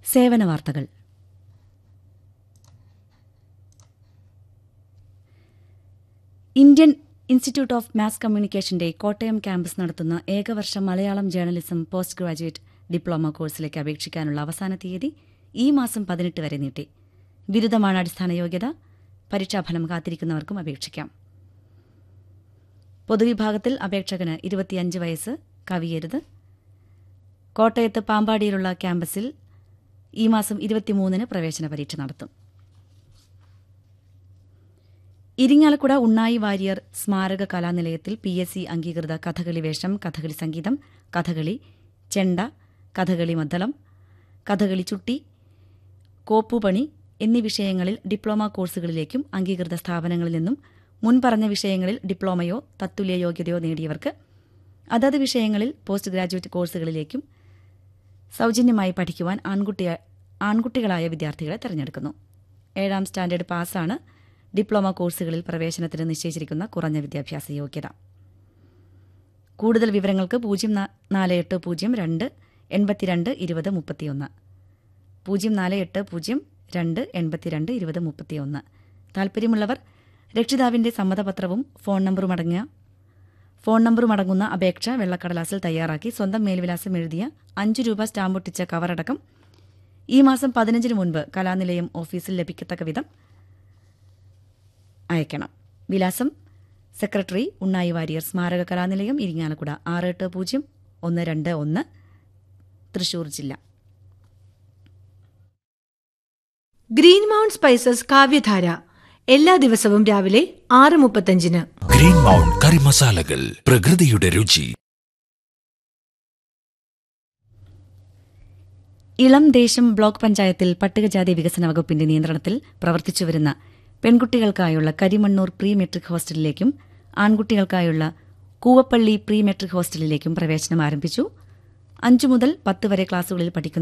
സേവന വാർത്തകൾ Indian institute of mass കമ്മ്യൂണിക്കേഷന്റെ കോട്ടയം ക്യാമ്പസ് നടത്തുന്ന ഏകവർഷ Malayalam journalism post graduate diploma കോഴ്സിലേക്ക് അപേക്ഷിക്കാനുള്ള അവസാന തീയതി ഈ മാസം പതിനെട്ട് വരെ നീട്ടി ബിരുദമാണ് അടിസ്ഥാന യോഗ്യത പരീക്ഷാഫലം കാത്തിരിക്കുന്നവർക്കും അപേക്ഷിക്കാം പൊതുവിഭാഗത്തിൽ അപേക്ഷകന് ഇരുപത്തിയഞ്ച് വയസ്സ് കവിയരുത് കോട്ടയത്ത് പാമ്പാടിയിലുള്ള ക്യാമ്പസിൽ ഈ മാസം ഇരുപത്തിമൂന്നിന് പ്രവേശന പരീക്ഷ നടത്തും ഇരിങ്ങാലക്കുട ഉണ്ണായി വാര്യർ സ്മാരക കലാനിലയത്തിൽ പി എസ് സി അംഗീകൃത കഥകളി വേഷം കഥകളി സംഗീതം കഥകളി ചെണ്ട കഥകളി മദ്ദളം കഥകളി ചുട്ടി കോപ്പുപണി എന്നീ വിഷയങ്ങളിൽ ഡിപ്ലോമ കോഴ്സുകളിലേക്കും അംഗീകൃത സ്ഥാപനങ്ങളിൽ നിന്നും മുൻപറഞ്ഞ വിഷയങ്ങളിൽ ഡിപ്ലോമയോ തത്തുല്യ യോഗ്യതയോ നേടിയവർക്ക് അതത് വിഷയങ്ങളിൽ പോസ്റ്റ് ഗ്രാജുവേറ്റ് കോഴ്സുകളിലേക്കും സൗജന്യമായി പഠിക്കുവാൻ ആൺകുട്ടിയ ആൺകുട്ടികളായ വിദ്യാർത്ഥികളെ തിരഞ്ഞെടുക്കുന്നു ഏഴാം സ്റ്റാൻഡേർഡ് പാസ്സാണ് ഡിപ്ലോമ കോഴ്സുകളിൽ പ്രവേശനത്തിന് നിശ്ചയിച്ചിരിക്കുന്ന കുറഞ്ഞ വിദ്യാഭ്യാസ യോഗ്യത കൂടുതൽ വിവരങ്ങൾക്ക് പൂജ്യം നാ- നാല് എട്ട് പൂജ്യം രണ്ട് എൺപത്തിരണ്ട് ഇരുപത് മുപ്പത്തിയൊന്ന് പൂജ്യം നാല് എട്ട് പൂജ്യം രണ്ട് എൺപത്തിരണ്ട് ഇരുപത് മുപ്പത്തിയൊന്ന് താൽപ്പര്യമുള്ളവർ രക്ഷിതാവിന്റെ സമ്മതപത്രവും ഫോൺ നമ്പറും അടങ്ങിയ ഫോൺ നമ്പറും അടങ്ങുന്ന അപേക്ഷ വെള്ളക്കടലാസിൽ തയ്യാറാക്കി സ്വന്തം മേൽവിലാസം എഴുതിയ അഞ്ചു രൂപ സ്റ്റാമ്പൊട്ടിച്ച കവറടക്കം ഈ മാസം പതിനഞ്ചിന് മുൻപ് കലാനിലയം ഓഫീസിൽ ലഭിക്കത്തക്ക വിധം അയക്കണം വിലാസം സെക്രട്ടറി ഉണ്ണായി വാര്യർ സ്മാരക കലാനിലയം ഇരിങ്ങാലക്കുട ആറ് എട്ട് പൂജ്യം ഒന്ന് രണ്ട് ഒന്ന് തൃശൂർ ജില്ല ഗ്രീൻ മൗണ്ട് സ്പൈസസ് കാവ്യധാര എല്ലാ ദിവസവും രാവിലെ ആറ് മുപ്പത്തഞ്ചിന് ഗ്രീൻ മൗണ്ട് കറി മസാലകൾ പ്രകൃതിയുടെ രുചി ഇളം ദേശം ബ്ലോക്ക് പഞ്ചായത്തിൽ പട്ടികജാതി വികസന വകുപ്പിന്റെ നിയന്ത്രണത്തിൽ പ്രവർത്തിച്ചുവരുന്ന പെൺകുട്ടികൾക്കായുള്ള കരിമണ്ണൂർ പ്രീ മെട്രിക് ഹോസ്റ്റലിലേക്കും ആൺകുട്ടികൾക്കായുള്ള കൂവപ്പള്ളി പ്രീ മെട്രിക് ഹോസ്റ്റലിലേക്കും പ്രവേശനം ആരംഭിച്ചു അഞ്ചു മുതൽ പത്ത് വരെ ക്ലാസുകളിൽ പഠിക്കുന്ന